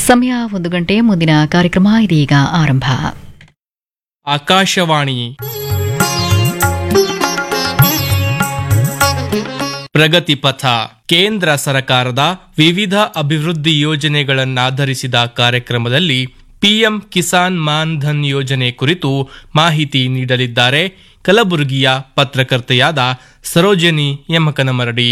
ಸಮಯ ಒಂದು ಗಂಟೆ ಮುಂದಿನ ಕಾರ್ಯಕ್ರಮ ಇದೀಗ ಆರಂಭ ಆಕಾಶವಾಣಿ ಪ್ರಗತಿ ಪಥ ಕೇಂದ್ರ ಸರ್ಕಾರದ ವಿವಿಧ ಅಭಿವೃದ್ಧಿ ಯೋಜನೆಗಳನ್ನಾಧರಿಸಿದ ಕಾರ್ಯಕ್ರಮದಲ್ಲಿ ಪಿಎಂ ಕಿಸಾನ್ ಮಾನ್ ಧನ್ ಯೋಜನೆ ಕುರಿತು ಮಾಹಿತಿ ನೀಡಲಿದ್ದಾರೆ ಕಲಬುರಗಿಯ ಪತ್ರಕರ್ತೆಯಾದ ಸರೋಜನಿ ಯಮಕನಮರಡಿ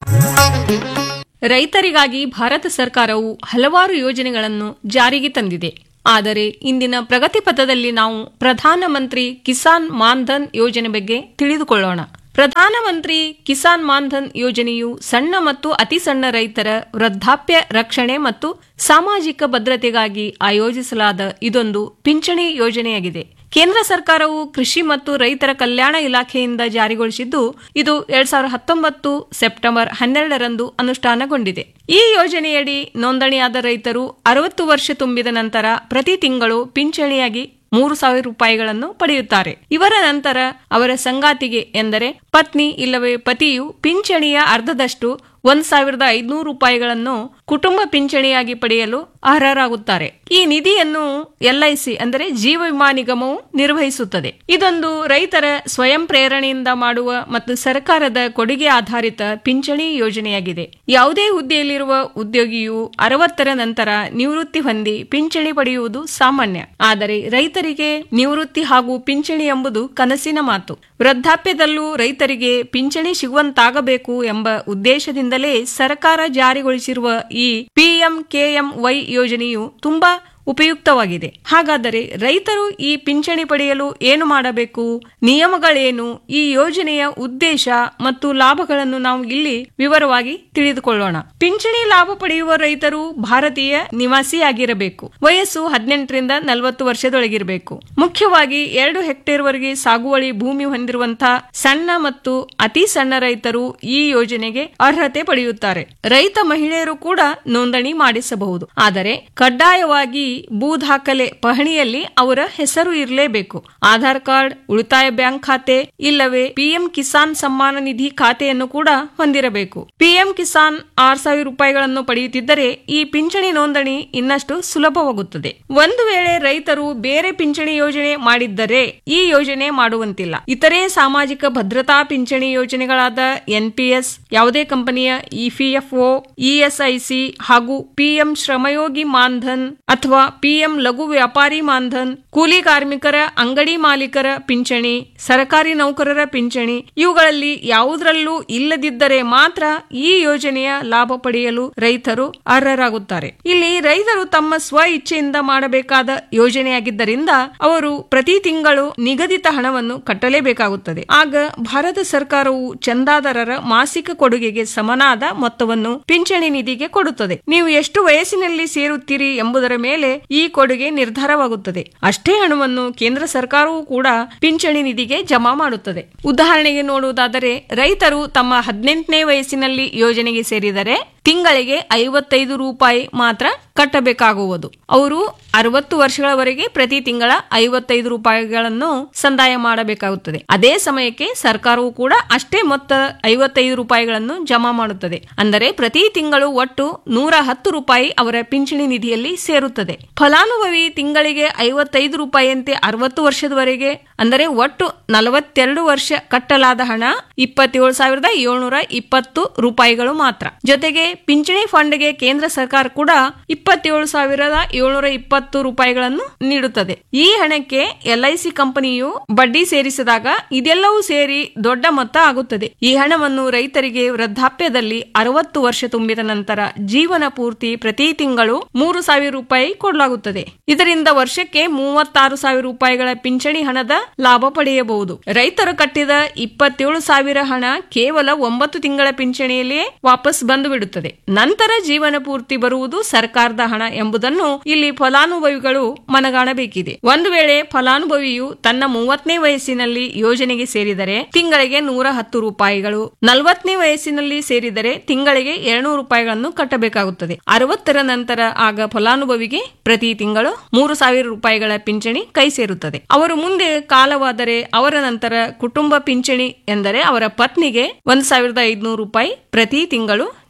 ರೈತರಿಗಾಗಿ ಭಾರತ ಸರ್ಕಾರವು ಹಲವಾರು ಯೋಜನೆಗಳನ್ನು ಜಾರಿಗೆ ತಂದಿದೆ ಆದರೆ ಇಂದಿನ ಪ್ರಗತಿ ಪಥದಲ್ಲಿ ನಾವು ಪ್ರಧಾನಮಂತ್ರಿ ಕಿಸಾನ್ ಮಾನ್ಧನ್ ಯೋಜನೆ ಬಗ್ಗೆ ತಿಳಿದುಕೊಳ್ಳೋಣ ಪ್ರಧಾನಮಂತ್ರಿ ಕಿಸಾನ್ ಮಾನ್ಧನ್ ಯೋಜನೆಯು ಸಣ್ಣ ಮತ್ತು ಅತಿ ಸಣ್ಣ ರೈತರ ವೃದ್ಧಾಪ್ಯ ರಕ್ಷಣೆ ಮತ್ತು ಸಾಮಾಜಿಕ ಭದ್ರತೆಗಾಗಿ ಆಯೋಜಿಸಲಾದ ಇದೊಂದು ಪಿಂಚಣಿ ಯೋಜನೆಯಾಗಿದೆ ಕೇಂದ್ರ ಸರ್ಕಾರವು ಕೃಷಿ ಮತ್ತು ರೈತರ ಕಲ್ಯಾಣ ಇಲಾಖೆಯಿಂದ ಜಾರಿಗೊಳಿಸಿದ್ದು ಇದು ಎರಡ್ ಸಾವಿರದ ಹತ್ತೊಂಬತ್ತು ಸೆಪ್ಟೆಂಬರ್ ಹನ್ನೆರಡರಂದು ಅನುಷ್ಠಾನಗೊಂಡಿದೆ ಈ ಯೋಜನೆಯಡಿ ನೋಂದಣಿಯಾದ ರೈತರು ಅರವತ್ತು ವರ್ಷ ತುಂಬಿದ ನಂತರ ಪ್ರತಿ ತಿಂಗಳು ಪಿಂಚಣಿಯಾಗಿ ಮೂರು ಸಾವಿರ ರೂಪಾಯಿಗಳನ್ನು ಪಡೆಯುತ್ತಾರೆ ಇವರ ನಂತರ ಅವರ ಸಂಗಾತಿಗೆ ಎಂದರೆ ಪತ್ನಿ ಇಲ್ಲವೇ ಪತಿಯು ಪಿಂಚಣಿಯ ಅರ್ಧದಷ್ಟು ಒಂದ್ ಸಾವಿರದ ಐದುನೂರು ರೂಪಾಯಿಗಳನ್ನು ಕುಟುಂಬ ಪಿಂಚಣಿಯಾಗಿ ಪಡೆಯಲು ಅರ್ಹರಾಗುತ್ತಾರೆ ಈ ನಿಧಿಯನ್ನು ಎಲ್ಐಸಿ ಅಂದರೆ ಜೀವ ವಿಮಾ ನಿಗಮವು ನಿರ್ವಹಿಸುತ್ತದೆ ಇದೊಂದು ರೈತರ ಸ್ವಯಂ ಪ್ರೇರಣೆಯಿಂದ ಮಾಡುವ ಮತ್ತು ಸರ್ಕಾರದ ಕೊಡುಗೆ ಆಧಾರಿತ ಪಿಂಚಣಿ ಯೋಜನೆಯಾಗಿದೆ ಯಾವುದೇ ಹುದ್ದೆಯಲ್ಲಿರುವ ಉದ್ಯೋಗಿಯು ಅರವತ್ತರ ನಂತರ ನಿವೃತ್ತಿ ಹೊಂದಿ ಪಿಂಚಣಿ ಪಡೆಯುವುದು ಸಾಮಾನ್ಯ ಆದರೆ ರೈತರಿಗೆ ನಿವೃತ್ತಿ ಹಾಗೂ ಪಿಂಚಣಿ ಎಂಬುದು ಕನಸಿನ ಮಾತು ವೃದ್ಧಾಪ್ಯದಲ್ಲೂ ರೈತರಿಗೆ ಪಿಂಚಣಿ ಸಿಗುವಂತಾಗಬೇಕು ಎಂಬ ಉದ್ದೇಶದಿಂದಲೇ ಸರ್ಕಾರ ಜಾರಿಗೊಳಿಸಿರುವ ಈ ಪಿಎಂಕೆಎಂವೈ ಯೋಜನೆಯು ತುಂಬಾ ಉಪಯುಕ್ತವಾಗಿದೆ ಹಾಗಾದರೆ ರೈತರು ಈ ಪಿಂಚಣಿ ಪಡೆಯಲು ಏನು ಮಾಡಬೇಕು ನಿಯಮಗಳೇನು ಈ ಯೋಜನೆಯ ಉದ್ದೇಶ ಮತ್ತು ಲಾಭಗಳನ್ನು ನಾವು ಇಲ್ಲಿ ವಿವರವಾಗಿ ತಿಳಿದುಕೊಳ್ಳೋಣ ಪಿಂಚಣಿ ಲಾಭ ಪಡೆಯುವ ರೈತರು ಭಾರತೀಯ ನಿವಾಸಿಯಾಗಿರಬೇಕು ವಯಸ್ಸು ಹದಿನೆಂಟರಿಂದ ನಲವತ್ತು ವರ್ಷದೊಳಗಿರಬೇಕು ಮುಖ್ಯವಾಗಿ ಎರಡು ಹೆಕ್ಟೇರ್ ವರೆಗೆ ಸಾಗುವಳಿ ಭೂಮಿ ಹೊಂದಿರುವಂತಹ ಸಣ್ಣ ಮತ್ತು ಅತಿ ಸಣ್ಣ ರೈತರು ಈ ಯೋಜನೆಗೆ ಅರ್ಹತೆ ಪಡೆಯುತ್ತಾರೆ ರೈತ ಮಹಿಳೆಯರು ಕೂಡ ನೋಂದಣಿ ಮಾಡಿಸಬಹುದು ಆದರೆ ಕಡ್ಡಾಯವಾಗಿ ಭೂ ದಾಖಲೆ ಪಹಣಿಯಲ್ಲಿ ಅವರ ಹೆಸರು ಇರಲೇಬೇಕು ಆಧಾರ್ ಕಾರ್ಡ್ ಉಳಿತಾಯ ಬ್ಯಾಂಕ್ ಖಾತೆ ಇಲ್ಲವೇ ಪಿಎಂ ಕಿಸಾನ್ ಸಮ್ಮಾನ ನಿಧಿ ಖಾತೆಯನ್ನು ಕೂಡ ಹೊಂದಿರಬೇಕು ಪಿಎಂ ಕಿಸಾನ್ ಆರ್ ಸಾವಿರ ರೂಪಾಯಿಗಳನ್ನು ಪಡೆಯುತ್ತಿದ್ದರೆ ಈ ಪಿಂಚಣಿ ನೋಂದಣಿ ಇನ್ನಷ್ಟು ಸುಲಭವಾಗುತ್ತದೆ ಒಂದು ವೇಳೆ ರೈತರು ಬೇರೆ ಪಿಂಚಣಿ ಯೋಜನೆ ಮಾಡಿದ್ದರೆ ಈ ಯೋಜನೆ ಮಾಡುವಂತಿಲ್ಲ ಇತರೆ ಸಾಮಾಜಿಕ ಭದ್ರತಾ ಪಿಂಚಣಿ ಯೋಜನೆಗಳಾದ ಎನ್ಪಿಎಸ್ ಯಾವುದೇ ಕಂಪನಿಯ ಇಪಿಎಫ್ಒ ಇಎಸ್ಐಸಿ ಹಾಗೂ ಪಿಎಂ ಶ್ರಮಯೋಗಿ ಮಾನ್ಧನ್ ಅಥವಾ ಪಿಎಂ ಲಘು ವ್ಯಾಪಾರಿ ಮಾನ್ಧನ್ ಕೂಲಿ ಕಾರ್ಮಿಕರ ಅಂಗಡಿ ಮಾಲೀಕರ ಪಿಂಚಣಿ ಸರ್ಕಾರಿ ನೌಕರರ ಪಿಂಚಣಿ ಇವುಗಳಲ್ಲಿ ಯಾವುದರಲ್ಲೂ ಇಲ್ಲದಿದ್ದರೆ ಮಾತ್ರ ಈ ಯೋಜನೆಯ ಲಾಭ ಪಡೆಯಲು ರೈತರು ಅರ್ಹರಾಗುತ್ತಾರೆ ಇಲ್ಲಿ ರೈತರು ತಮ್ಮ ಸ್ವ ಇಚ್ಛೆಯಿಂದ ಮಾಡಬೇಕಾದ ಯೋಜನೆಯಾಗಿದ್ದರಿಂದ ಅವರು ಪ್ರತಿ ತಿಂಗಳು ನಿಗದಿತ ಹಣವನ್ನು ಕಟ್ಟಲೇಬೇಕಾಗುತ್ತದೆ ಆಗ ಭಾರತ ಸರ್ಕಾರವು ಚಂದಾದಾರರ ಮಾಸಿಕ ಕೊಡುಗೆಗೆ ಸಮನಾದ ಮೊತ್ತವನ್ನು ಪಿಂಚಣಿ ನಿಧಿಗೆ ಕೊಡುತ್ತದೆ ನೀವು ಎಷ್ಟು ವಯಸ್ಸಿನಲ್ಲಿ ಸೇರುತ್ತೀರಿ ಎಂಬುದರ ಮೇಲೆ ಈ ಕೊಡುಗೆ ನಿರ್ಧಾರವಾಗುತ್ತದೆ ಅಷ್ಟೇ ಹಣವನ್ನು ಕೇಂದ್ರ ಸರ್ಕಾರವೂ ಕೂಡ ಪಿಂಚಣಿ ನಿಧಿಗೆ ಜಮಾ ಮಾಡುತ್ತದೆ ಉದಾಹರಣೆಗೆ ನೋಡುವುದಾದರೆ ರೈತರು ತಮ್ಮ ಹದಿನೆಂಟನೇ ವಯಸ್ಸಿನಲ್ಲಿ ಯೋಜನೆಗೆ ಸೇರಿದರೆ ತಿಂಗಳಿಗೆ ಐವತ್ತೈದು ರೂಪಾಯಿ ಮಾತ್ರ ಕಟ್ಟಬೇಕಾಗುವುದು ಅವರು ಅರವತ್ತು ವರ್ಷಗಳವರೆಗೆ ಪ್ರತಿ ತಿಂಗಳ ಐವತ್ತೈದು ರೂಪಾಯಿಗಳನ್ನು ಸಂದಾಯ ಮಾಡಬೇಕಾಗುತ್ತದೆ ಅದೇ ಸಮಯಕ್ಕೆ ಸರ್ಕಾರವು ಕೂಡ ಅಷ್ಟೇ ಮೊತ್ತ ಐವತ್ತೈದು ರೂಪಾಯಿಗಳನ್ನು ಜಮಾ ಮಾಡುತ್ತದೆ ಅಂದರೆ ಪ್ರತಿ ತಿಂಗಳು ಒಟ್ಟು ನೂರ ಹತ್ತು ರೂಪಾಯಿ ಅವರ ಪಿಂಚಣಿ ನಿಧಿಯಲ್ಲಿ ಸೇರುತ್ತದೆ ಫಲಾನುಭವಿ ತಿಂಗಳಿಗೆ ಐವತ್ತೈದು ರೂಪಾಯಿಯಂತೆ ಅರವತ್ತು ವರ್ಷದವರೆಗೆ ಅಂದರೆ ಒಟ್ಟು ನಲವತ್ತೆರಡು ವರ್ಷ ಕಟ್ಟಲಾದ ಹಣ ಇಪ್ಪತ್ತೇಳು ಸಾವಿರದ ಏಳ್ನೂರ ಇಪ್ಪತ್ತು ರೂಪಾಯಿಗಳು ಮಾತ್ರ ಜೊತೆಗೆ ಪಿಂಚಣಿ ಫಂಡ್ಗೆ ಕೇಂದ್ರ ಸರ್ಕಾರ ಕೂಡ ಇಪ್ಪತ್ತೇಳು ಸಾವಿರದ ಏಳ್ನೂರ ಇಪ್ಪತ್ತು ರೂಪಾಯಿಗಳನ್ನು ನೀಡುತ್ತದೆ ಈ ಹಣಕ್ಕೆ ಎಲ್ಐಸಿ ಕಂಪನಿಯು ಬಡ್ಡಿ ಸೇರಿಸಿದಾಗ ಇದೆಲ್ಲವೂ ಸೇರಿ ದೊಡ್ಡ ಮೊತ್ತ ಆಗುತ್ತದೆ ಈ ಹಣವನ್ನು ರೈತರಿಗೆ ವೃದ್ಧಾಪ್ಯದಲ್ಲಿ ಅರವತ್ತು ವರ್ಷ ತುಂಬಿದ ನಂತರ ಜೀವನ ಪೂರ್ತಿ ಪ್ರತಿ ತಿಂಗಳು ಮೂರು ಸಾವಿರ ರೂಪಾಯಿ ಕೊಡಲಾಗುತ್ತದೆ ಇದರಿಂದ ವರ್ಷಕ್ಕೆ ಮೂವತ್ತಾರು ಸಾವಿರ ರೂಪಾಯಿಗಳ ಪಿಂಚಣಿ ಹಣದ ಲಾಭ ಪಡೆಯಬಹುದು ರೈತರು ಕಟ್ಟಿದ ಇಪ್ಪತ್ತೇಳು ಸಾವಿರ ಹಣ ಕೇವಲ ಒಂಬತ್ತು ತಿಂಗಳ ಪಿಂಚಣಿಯಲ್ಲಿಯೇ ವಾಪಸ್ ಬಂದು ಬಿಡುತ್ತದೆ ನಂತರ ಜೀವನ ಪೂರ್ತಿ ಬರುವುದು ಸರ್ಕಾರದ ಹಣ ಎಂಬುದನ್ನು ಇಲ್ಲಿ ಫಲಾನುಭವಿಗಳು ಮನಗಾಣಬೇಕಿದೆ ಒಂದು ವೇಳೆ ಫಲಾನುಭವಿಯು ತನ್ನ ಮೂವತ್ತನೇ ವಯಸ್ಸಿನಲ್ಲಿ ಯೋಜನೆಗೆ ಸೇರಿದರೆ ತಿಂಗಳಿಗೆ ನೂರ ಹತ್ತು ರೂಪಾಯಿಗಳು ನಲವತ್ತನೇ ವಯಸ್ಸಿನಲ್ಲಿ ಸೇರಿದರೆ ತಿಂಗಳಿಗೆ ಎರಡ್ನೂರು ರೂಪಾಯಿಗಳನ್ನು ಕಟ್ಟಬೇಕಾಗುತ್ತದೆ ಅರವತ್ತರ ನಂತರ ಆಗ ಫಲಾನುಭವಿಗೆ ಪ್ರತಿ ತಿಂಗಳು ಮೂರು ಸಾವಿರ ರೂಪಾಯಿಗಳ ಪಿಂಚಣಿ ಕೈ ಸೇರುತ್ತದೆ ಅವರು ಮುಂದೆ ಕಾಲವಾದರೆ ಅವರ ನಂತರ ಕುಟುಂಬ ಪಿಂಚಣಿ ಎಂದರೆ ಅವರ ಪತ್ನಿಗೆ ಒಂದ್ ಸಾವಿರದ ಐದುನೂರು ರೂಪಾಯಿ ಪ್ರತಿ ತಿಂಗಳು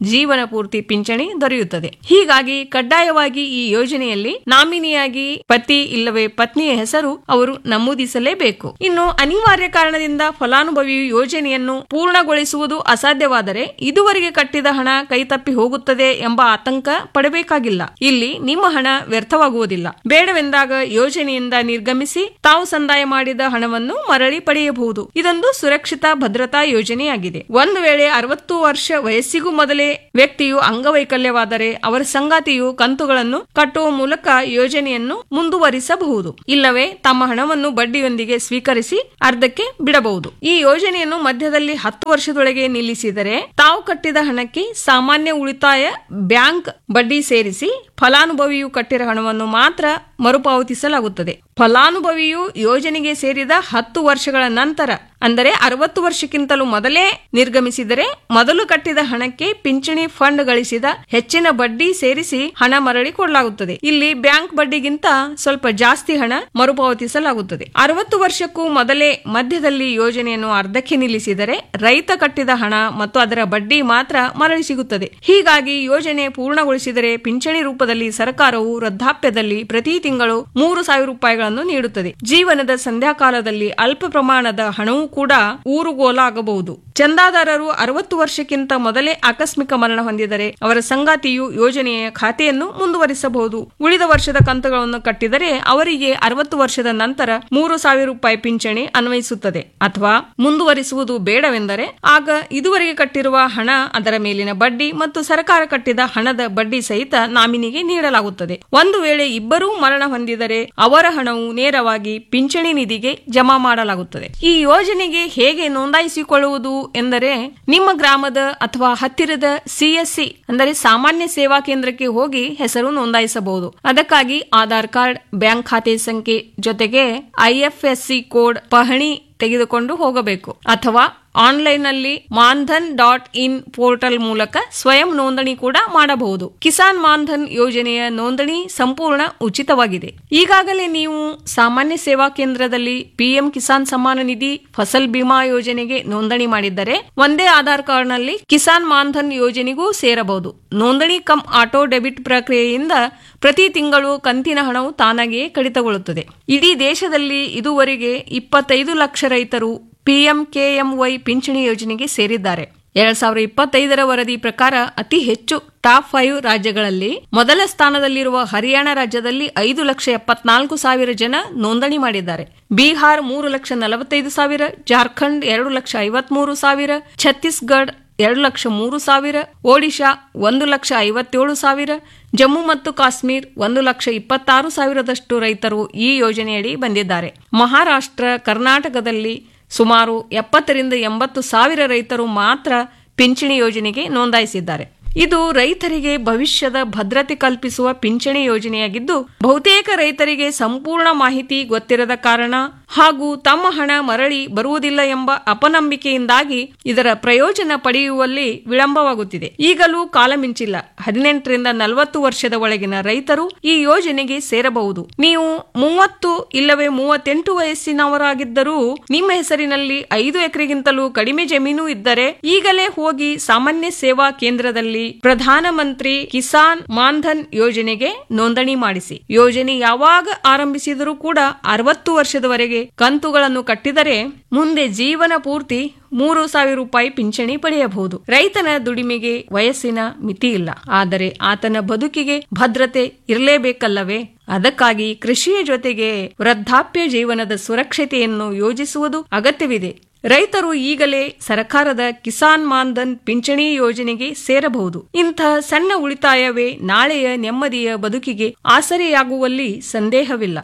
ಜೀವನ ಪೂರ್ತಿ ಪಿಂಚಣಿ ದೊರೆಯುತ್ತದೆ ಹೀಗಾಗಿ ಕಡ್ಡಾಯವಾಗಿ ಈ ಯೋಜನೆಯಲ್ಲಿ ನಾಮಿನಿಯಾಗಿ ಪತಿ ಇಲ್ಲವೇ ಪತ್ನಿಯ ಹೆಸರು ಅವರು ನಮೂದಿಸಲೇಬೇಕು ಇನ್ನು ಅನಿವಾರ್ಯ ಕಾರಣದಿಂದ ಫಲಾನುಭವಿಯು ಯೋಜನೆಯನ್ನು ಪೂರ್ಣಗೊಳಿಸುವುದು ಅಸಾಧ್ಯವಾದರೆ ಇದುವರೆಗೆ ಕಟ್ಟಿದ ಹಣ ಕೈತಪ್ಪಿ ಹೋಗುತ್ತದೆ ಎಂಬ ಆತಂಕ ಪಡಬೇಕಾಗಿಲ್ಲ ಇಲ್ಲಿ ನಿಮ್ಮ ಹಣ ವ್ಯರ್ಥವಾಗುವುದಿಲ್ಲ ಬೇಡವೆಂದಾಗ ಯೋಜನೆಯಿಂದ ನಿರ್ಗಮಿಸಿ ತಾವು ಸಂದಾಯ ಮಾಡಿದ ಹಣವನ್ನು ಮರಳಿ ಪಡೆಯಬಹುದು ಇದೊಂದು ಸುರಕ್ಷಿತ ಭದ್ರತಾ ಯೋಜನೆಯಾಗಿದೆ ಒಂದು ವೇಳೆ ಅರವತ್ತು ವರ್ಷ ವಯಸ್ಸಿಗೂ ಮೊದಲೇ ವ್ಯಕ್ತಿಯು ಅಂಗವೈಕಲ್ಯವಾದರೆ ಅವರ ಸಂಗಾತಿಯು ಕಂತುಗಳನ್ನು ಕಟ್ಟುವ ಮೂಲಕ ಯೋಜನೆಯನ್ನು ಮುಂದುವರಿಸಬಹುದು ಇಲ್ಲವೇ ತಮ್ಮ ಹಣವನ್ನು ಬಡ್ಡಿಯೊಂದಿಗೆ ಸ್ವೀಕರಿಸಿ ಅರ್ಧಕ್ಕೆ ಬಿಡಬಹುದು ಈ ಯೋಜನೆಯನ್ನು ಮಧ್ಯದಲ್ಲಿ ಹತ್ತು ವರ್ಷದೊಳಗೆ ನಿಲ್ಲಿಸಿದರೆ ತಾವು ಕಟ್ಟಿದ ಹಣಕ್ಕೆ ಸಾಮಾನ್ಯ ಉಳಿತಾಯ ಬ್ಯಾಂಕ್ ಬಡ್ಡಿ ಸೇರಿಸಿ ಫಲಾನುಭವಿಯು ಕಟ್ಟಿದ ಹಣವನ್ನು ಮಾತ್ರ ಮರುಪಾವತಿಸಲಾಗುತ್ತದೆ ಫಲಾನುಭವಿಯು ಯೋಜನೆಗೆ ಸೇರಿದ ಹತ್ತು ವರ್ಷಗಳ ನಂತರ ಅಂದರೆ ಅರವತ್ತು ವರ್ಷಕ್ಕಿಂತಲೂ ಮೊದಲೇ ನಿರ್ಗಮಿಸಿದರೆ ಮೊದಲು ಕಟ್ಟಿದ ಹಣಕ್ಕೆ ಪಿಂಚಣಿ ಫಂಡ್ ಗಳಿಸಿದ ಹೆಚ್ಚಿನ ಬಡ್ಡಿ ಸೇರಿಸಿ ಹಣ ಮರಳಿ ಕೊಡಲಾಗುತ್ತದೆ ಇಲ್ಲಿ ಬ್ಯಾಂಕ್ ಬಡ್ಡಿಗಿಂತ ಸ್ವಲ್ಪ ಜಾಸ್ತಿ ಹಣ ಮರುಪಾವತಿಸಲಾಗುತ್ತದೆ ಅರವತ್ತು ವರ್ಷಕ್ಕೂ ಮೊದಲೇ ಮಧ್ಯದಲ್ಲಿ ಯೋಜನೆಯನ್ನು ಅರ್ಧಕ್ಕೆ ನಿಲ್ಲಿಸಿದರೆ ರೈತ ಕಟ್ಟಿದ ಹಣ ಮತ್ತು ಅದರ ಬಡ್ಡಿ ಮಾತ್ರ ಮರಳಿ ಸಿಗುತ್ತದೆ ಹೀಗಾಗಿ ಯೋಜನೆ ಪೂರ್ಣಗೊಳಿಸಿದರೆ ಪಿಂಚಣಿ ರೂಪದಲ್ಲಿ ಸರ್ಕಾರವು ವೃದ್ಧಾಪ್ಯದಲ್ಲಿ ಪ್ರತಿ ತಿಂಗಳು ಮೂರು ಸಾವಿರ ರೂಪಾಯಿಗಳನ್ನು ನೀಡುತ್ತದೆ ಜೀವನದ ಸಂಧ್ಯಾಕಾಲದಲ್ಲಿ ಅಲ್ಪ ಪ್ರಮಾಣದ ಹಣವೂ ಕೂಡ ಊರುಗೋಲಾಗಬಹುದು ಚಂದಾದಾರರು ಅರವತ್ತು ವರ್ಷಕ್ಕಿಂತ ಮೊದಲೇ ಆಕಸ್ಮಿಕ ಮರಣ ಹೊಂದಿದರೆ ಅವರ ಸಂಗಾತಿಯು ಯೋಜನೆಯ ಖಾತೆಯನ್ನು ಮುಂದುವರಿಸಬಹುದು ಉಳಿದ ವರ್ಷದ ಕಂತುಗಳನ್ನು ಕಟ್ಟಿದರೆ ಅವರಿಗೆ ಅರವತ್ತು ವರ್ಷದ ನಂತರ ಮೂರು ಸಾವಿರ ರೂಪಾಯಿ ಪಿಂಚಣಿ ಅನ್ವಯಿಸುತ್ತದೆ ಅಥವಾ ಮುಂದುವರಿಸುವುದು ಬೇಡವೆಂದರೆ ಆಗ ಇದುವರೆಗೆ ಕಟ್ಟಿರುವ ಹಣ ಅದರ ಮೇಲಿನ ಬಡ್ಡಿ ಮತ್ತು ಸರ್ಕಾರ ಕಟ್ಟಿದ ಹಣದ ಬಡ್ಡಿ ಸಹಿತ ನಾಮಿನಿಗೆ ನೀಡಲಾಗುತ್ತದೆ ಒಂದು ವೇಳೆ ಇಬ್ಬರೂ ಮರಣ ಹೊಂದಿದರೆ ಅವರ ಹಣವು ನೇರವಾಗಿ ಪಿಂಚಣಿ ನಿಧಿಗೆ ಜಮಾ ಮಾಡಲಾಗುತ್ತದೆ ಈ ಯೋಜನೆಗೆ ಹೇಗೆ ನೋಂದಾಯಿಸಿಕೊಳ್ಳುವುದು ಎಂದರೆ ನಿಮ್ಮ ಗ್ರಾಮದ ಅಥವಾ ಹತ್ತಿರದ ಸಿಎಸ್ಸಿ ಅಂದರೆ ಸಾಮಾನ್ಯ ಸೇವಾ ಕೇಂದ್ರಕ್ಕೆ ಹೋಗಿ ಹೆಸರು ನೋಂದಾಯಿಸಬಹುದು ಅದಕ್ಕಾಗಿ ಆಧಾರ್ ಕಾರ್ಡ್ ಬ್ಯಾಂಕ್ ಖಾತೆ ಸಂಖ್ಯೆ ಜೊತೆಗೆ ಐಎಫ್ಎಸ್ಸಿ ಕೋಡ್ ಪಹಣಿ ತೆಗೆದುಕೊಂಡು ಹೋಗಬೇಕು ಅಥವಾ ಆನ್ಲೈನ್ ನಲ್ಲಿ ಮಾನ್ಧನ್ ಡಾಟ್ ಇನ್ ಪೋರ್ಟಲ್ ಮೂಲಕ ಸ್ವಯಂ ನೋಂದಣಿ ಕೂಡ ಮಾಡಬಹುದು ಕಿಸಾನ್ ಮಾನ್ಧನ್ ಯೋಜನೆಯ ನೋಂದಣಿ ಸಂಪೂರ್ಣ ಉಚಿತವಾಗಿದೆ ಈಗಾಗಲೇ ನೀವು ಸಾಮಾನ್ಯ ಸೇವಾ ಕೇಂದ್ರದಲ್ಲಿ ಪಿಎಂ ಕಿಸಾನ್ ಸಮ್ಮಾನ ನಿಧಿ ಫಸಲ್ ಬಿಮಾ ಯೋಜನೆಗೆ ನೋಂದಣಿ ಮಾಡಿದ್ದರೆ ಒಂದೇ ಆಧಾರ್ ಕಾರ್ಡ್ ನಲ್ಲಿ ಕಿಸಾನ್ ಮಾನ್ಧನ್ ಯೋಜನೆಗೂ ಸೇರಬಹುದು ನೋಂದಣಿ ಕಮ್ ಆಟೋ ಡೆಬಿಟ್ ಪ್ರಕ್ರಿಯೆಯಿಂದ ಪ್ರತಿ ತಿಂಗಳು ಕಂತಿನ ಹಣವು ತಾನಾಗಿಯೇ ಕಡಿತಗೊಳ್ಳುತ್ತದೆ ಇಡೀ ದೇಶದಲ್ಲಿ ಇದುವರೆಗೆ ಇಪ್ಪತ್ತೈದು ಲಕ್ಷ ರೈತರು ಪಿಎಂಕೆಎಂವೈ ಪಿಂಚಣಿ ಯೋಜನೆಗೆ ಸೇರಿದ್ದಾರೆ ಎರಡ್ ಸಾವಿರದ ಇಪ್ಪತ್ತೈದರ ವರದಿ ಪ್ರಕಾರ ಅತಿ ಹೆಚ್ಚು ಟಾಪ್ ಫೈವ್ ರಾಜ್ಯಗಳಲ್ಲಿ ಮೊದಲ ಸ್ಥಾನದಲ್ಲಿರುವ ಹರಿಯಾಣ ರಾಜ್ಯದಲ್ಲಿ ಐದು ಲಕ್ಷ ಎಪ್ಪತ್ನಾಲ್ಕು ಸಾವಿರ ಜನ ನೋಂದಣಿ ಮಾಡಿದ್ದಾರೆ ಬಿಹಾರ್ ಮೂರು ಲಕ್ಷ ನಲವತ್ತೈದು ಸಾವಿರ ಜಾರ್ಖಂಡ್ ಎರಡು ಲಕ್ಷ ಐವತ್ಮೂರು ಸಾವಿರ ಛತ್ತೀಸ್ಗಢ ಎರಡು ಲಕ್ಷ ಮೂರು ಸಾವಿರ ಒಡಿಶಾ ಒಂದು ಲಕ್ಷ ಐವತ್ತೇಳು ಸಾವಿರ ಜಮ್ಮು ಮತ್ತು ಕಾಶ್ಮೀರ್ ಒಂದು ಲಕ್ಷ ಇಪ್ಪತ್ತಾರು ಸಾವಿರದಷ್ಟು ರೈತರು ಈ ಯೋಜನೆಯಡಿ ಬಂದಿದ್ದಾರೆ ಮಹಾರಾಷ್ಟ್ರ ಕರ್ನಾಟಕದಲ್ಲಿ ಸುಮಾರು ಎಪ್ಪತ್ತರಿಂದ ಎಂಬತ್ತು ಸಾವಿರ ರೈತರು ಮಾತ್ರ ಪಿಂಚಣಿ ಯೋಜನೆಗೆ ನೋಂದಾಯಿಸಿದ್ದಾರೆ ಇದು ರೈತರಿಗೆ ಭವಿಷ್ಯದ ಭದ್ರತೆ ಕಲ್ಪಿಸುವ ಪಿಂಚಣಿ ಯೋಜನೆಯಾಗಿದ್ದು ಬಹುತೇಕ ರೈತರಿಗೆ ಸಂಪೂರ್ಣ ಮಾಹಿತಿ ಗೊತ್ತಿರದ ಕಾರಣ ಹಾಗೂ ತಮ್ಮ ಹಣ ಮರಳಿ ಬರುವುದಿಲ್ಲ ಎಂಬ ಅಪನಂಬಿಕೆಯಿಂದಾಗಿ ಇದರ ಪ್ರಯೋಜನ ಪಡೆಯುವಲ್ಲಿ ವಿಳಂಬವಾಗುತ್ತಿದೆ ಈಗಲೂ ಕಾಲ ಮಿಂಚಿಲ್ಲ ಹದಿನೆಂಟರಿಂದ ನಲವತ್ತು ವರ್ಷದ ಒಳಗಿನ ರೈತರು ಈ ಯೋಜನೆಗೆ ಸೇರಬಹುದು ನೀವು ಮೂವತ್ತು ಇಲ್ಲವೇ ಮೂವತ್ತೆಂಟು ವಯಸ್ಸಿನವರಾಗಿದ್ದರೂ ನಿಮ್ಮ ಹೆಸರಿನಲ್ಲಿ ಐದು ಎಕರೆಗಿಂತಲೂ ಕಡಿಮೆ ಜಮೀನು ಇದ್ದರೆ ಈಗಲೇ ಹೋಗಿ ಸಾಮಾನ್ಯ ಸೇವಾ ಕೇಂದ್ರದಲ್ಲಿ ಪ್ರಧಾನಮಂತ್ರಿ ಕಿಸಾನ್ ಮಾನ್ಧನ್ ಯೋಜನೆಗೆ ನೋಂದಣಿ ಮಾಡಿಸಿ ಯೋಜನೆ ಯಾವಾಗ ಆರಂಭಿಸಿದರೂ ಕೂಡ ಅರವತ್ತು ವರ್ಷದವರೆಗೆ ಕಂತುಗಳನ್ನು ಕಟ್ಟಿದರೆ ಮುಂದೆ ಜೀವನ ಪೂರ್ತಿ ಮೂರು ಸಾವಿರ ರೂಪಾಯಿ ಪಿಂಚಣಿ ಪಡೆಯಬಹುದು ರೈತನ ದುಡಿಮೆಗೆ ವಯಸ್ಸಿನ ಮಿತಿ ಇಲ್ಲ ಆದರೆ ಆತನ ಬದುಕಿಗೆ ಭದ್ರತೆ ಇರಲೇಬೇಕಲ್ಲವೇ ಅದಕ್ಕಾಗಿ ಕೃಷಿಯ ಜೊತೆಗೆ ವೃದ್ಧಾಪ್ಯ ಜೀವನದ ಸುರಕ್ಷತೆಯನ್ನು ಯೋಜಿಸುವುದು ಅಗತ್ಯವಿದೆ ರೈತರು ಈಗಲೇ ಸರ್ಕಾರದ ಕಿಸಾನ್ ಮಾನ್ಧನ್ ಪಿಂಚಣಿ ಯೋಜನೆಗೆ ಸೇರಬಹುದು ಇಂಥ ಸಣ್ಣ ಉಳಿತಾಯವೇ ನಾಳೆಯ ನೆಮ್ಮದಿಯ ಬದುಕಿಗೆ ಆಸರೆಯಾಗುವಲ್ಲಿ ಸಂದೇಹವಿಲ್ಲ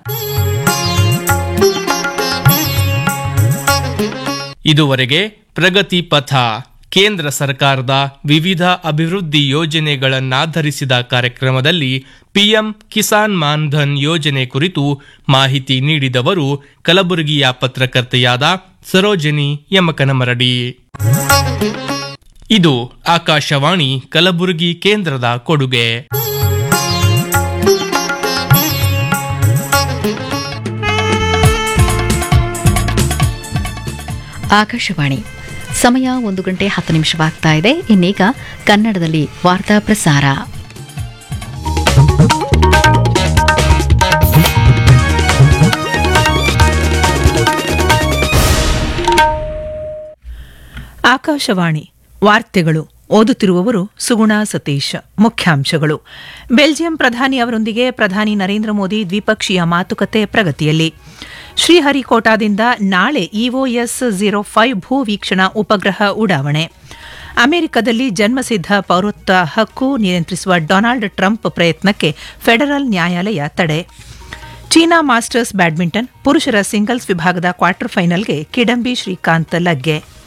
ಇದುವರೆಗೆ ಪ್ರಗತಿ ಪಥ ಕೇಂದ್ರ ಸರ್ಕಾರದ ವಿವಿಧ ಅಭಿವೃದ್ಧಿ ಯೋಜನೆಗಳನ್ನಾಧರಿಸಿದ ಕಾರ್ಯಕ್ರಮದಲ್ಲಿ ಪಿಎಂ ಕಿಸಾನ್ ಮಾನ್ಧನ್ ಯೋಜನೆ ಕುರಿತು ಮಾಹಿತಿ ನೀಡಿದವರು ಕಲಬುರಗಿಯ ಪತ್ರಕರ್ತೆಯಾದ ಸರೋಜಿನಿ ಯಮಕನಮರಡಿ ಇದು ಆಕಾಶವಾಣಿ ಕಲಬುರಗಿ ಕೇಂದ್ರದ ಕೊಡುಗೆ ಆಕಾಶವಾಣಿ ಸಮಯ ಒಂದು ಗಂಟೆ ಹತ್ತು ನಿಮಿಷವಾಗ್ತಾ ಇದೆ ಇನ್ನೀಗ ಕನ್ನಡದಲ್ಲಿ ವಾರ್ತಾ ಪ್ರಸಾರ ಆಕಾಶವಾಣಿ ವಾರ್ತೆಗಳು ಓದುತ್ತಿರುವವರು ಸುಗುಣ ಸತೀಶ್ ಮುಖ್ಯಾಂಶಗಳು ಬೆಲ್ಜಿಯಂ ಪ್ರಧಾನಿ ಅವರೊಂದಿಗೆ ಪ್ರಧಾನಿ ನರೇಂದ್ರ ಮೋದಿ ದ್ವಿಪಕ್ಷೀಯ ಮಾತುಕತೆ ಪ್ರಗತಿಯಲ್ಲಿ ಶ್ರೀಹರಿಕೋಟಾದಿಂದ ನಾಳೆ ಇಒಎಸ್ ಝೀರೋ ಫೈವ್ ಭೂ ವೀಕ್ಷಣಾ ಉಪಗ್ರಹ ಉಡಾವಣೆ ಅಮೆರಿಕದಲ್ಲಿ ಜನ್ಮಸಿದ್ಧ ಪೌರತ್ವ ಹಕ್ಕು ನಿಯಂತ್ರಿಸುವ ಡೊನಾಲ್ಡ್ ಟ್ರಂಪ್ ಪ್ರಯತ್ನಕ್ಕೆ ಫೆಡರಲ್ ನ್ಯಾಯಾಲಯ ತಡೆ ಚೀನಾ ಮಾಸ್ಟರ್ಸ್ ಬ್ಯಾಡ್ಮಿಂಟನ್ ಪುರುಷರ ಸಿಂಗಲ್ಸ್ ವಿಭಾಗದ ಕ್ವಾರ್ಟರ್ ಫೈನಲ್ಗೆ ಕಿಡಂಬಿ ಶ್ರೀಕಾಂತ್ ಲಗ್ಗೆ